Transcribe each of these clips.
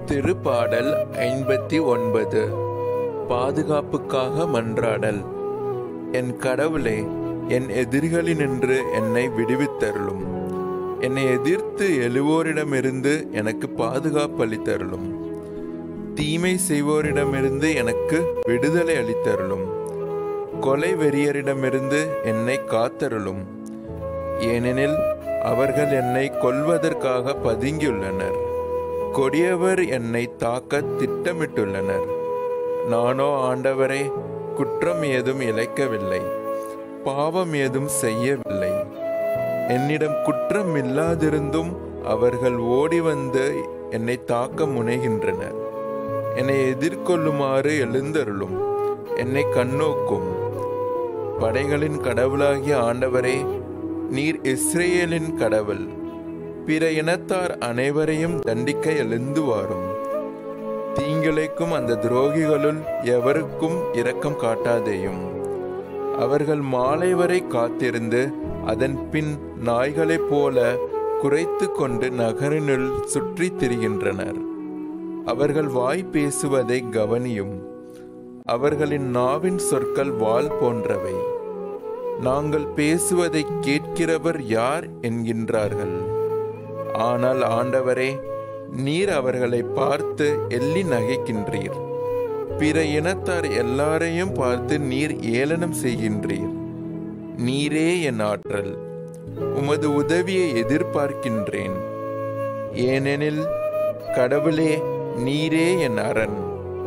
திருப்பாடல் ஐம்பத்தி ஒன்பது பாதுகாப்புக்காக மன்றாடல் என் கடவுளே என் எதிரிகளினின்று என்னை விடுவித்தருளும் என்னை எதிர்த்து எழுவோரிடமிருந்து எனக்கு பாதுகாப்பு அளித்தருளும் தீமை செய்வோரிடமிருந்து எனக்கு விடுதலை அளித்தருளும் கொலை வெறியரிடமிருந்து என்னை காத்தருளும் ஏனெனில் அவர்கள் என்னை கொல்வதற்காக பதுங்கியுள்ளனர் கொடியவர் என்னை தாக்க திட்டமிட்டுள்ளனர் நானோ ஆண்டவரே குற்றம் ஏதும் இழைக்கவில்லை பாவம் ஏதும் செய்யவில்லை என்னிடம் குற்றம் இல்லாதிருந்தும் அவர்கள் ஓடி வந்து என்னை தாக்க முனைகின்றனர் என்னை எதிர்கொள்ளுமாறு எழுந்தருளும் என்னை கண்ணோக்கும் படைகளின் கடவுளாகிய ஆண்டவரே நீர் இஸ்ரேலின் கடவுள் பிற இனத்தார் அனைவரையும் தண்டிக்க எழுந்து வாரும் தீங்கிழைக்கும் அந்த துரோகிகளுள் எவருக்கும் இரக்கம் காட்டாதேயும் அவர்கள் மாலை வரை காத்திருந்து அதன் பின் நாய்களைப் போல குறைத்து கொண்டு நகரினுள் சுற்றித் திரிகின்றனர் அவர்கள் வாய் பேசுவதை கவனியும் அவர்களின் நாவின் சொற்கள் வாள் போன்றவை நாங்கள் பேசுவதை கேட்கிறவர் யார் என்கின்றார்கள் ஆனால் ஆண்டவரே நீர் அவர்களை பார்த்து எள்ளி நகைக்கின்றீர் பிற இனத்தார் எல்லாரையும் பார்த்து நீர் ஏளனம் செய்கின்றீர் நீரே என் ஆற்றல் உமது உதவியை எதிர்பார்க்கின்றேன் ஏனெனில் கடவுளே நீரே என் அரண்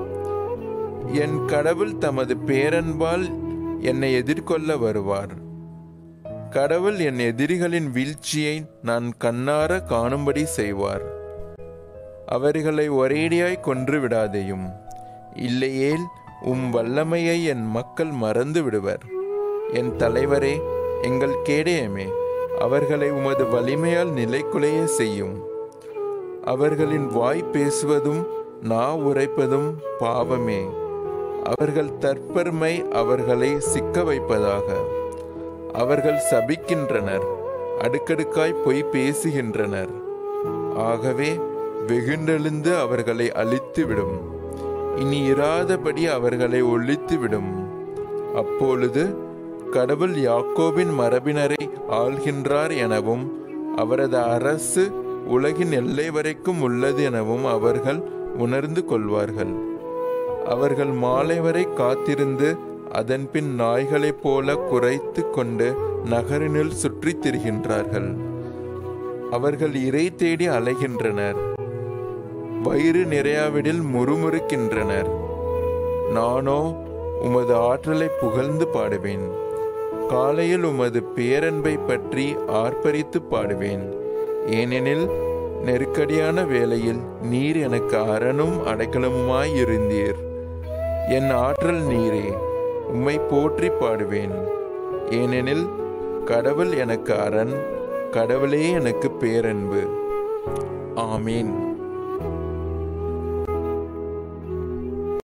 என் கடவுள் தமது பேரன்பால் என்னை எதிர்கொள்ள வருவார் கடவுள் என் எதிரிகளின் வீழ்ச்சியை நான் கண்ணார காணும்படி செய்வார் அவர்களை ஒரேடியாய் கொன்று விடாதேயும் இல்லையேல் உம் வல்லமையை என் மக்கள் மறந்து விடுவர் என் தலைவரே எங்கள் கேடயமே அவர்களை உமது வலிமையால் நிலைக்குலைய செய்யும் அவர்களின் வாய் பேசுவதும் நா உரைப்பதும் பாவமே அவர்கள் தற்பெருமை அவர்களை சிக்க வைப்பதாக அவர்கள் சபிக்கின்றனர் அடுக்கடுக்காய் பொய் பேசுகின்றனர் ஆகவே வெகுண்டெழுந்து அவர்களை அழித்துவிடும் இனி இராதபடி அவர்களை ஒழித்துவிடும் அப்பொழுது கடவுள் யாக்கோபின் மரபினரை ஆள்கின்றார் எனவும் அவரது அரசு உலகின் எல்லை வரைக்கும் உள்ளது எனவும் அவர்கள் உணர்ந்து கொள்வார்கள் அவர்கள் மாலை வரை காத்திருந்து அதன்பின் நாய்களைப் போல குறைத்து கொண்டு நகரினுள் சுற்றித் திரிகின்றார்கள் அவர்கள் இறை தேடி அலைகின்றனர் வயிறு நிறையாவிடில் முறுமுறுக்கின்றனர் நானோ உமது ஆற்றலை புகழ்ந்து பாடுவேன் காலையில் உமது பேரன்பை பற்றி ஆர்ப்பரித்து பாடுவேன் ஏனெனில் நெருக்கடியான வேளையில் நீர் எனக்கு அரணும் அடைக்கலமுமாய் இருந்தீர் என் ஆற்றல் நீரே உம்மை போற்றி பாடுவேன் ஏனெனில் கடவுள் எனக்கு அரண் கடவுளே எனக்கு பேரன்பு ஆமீன்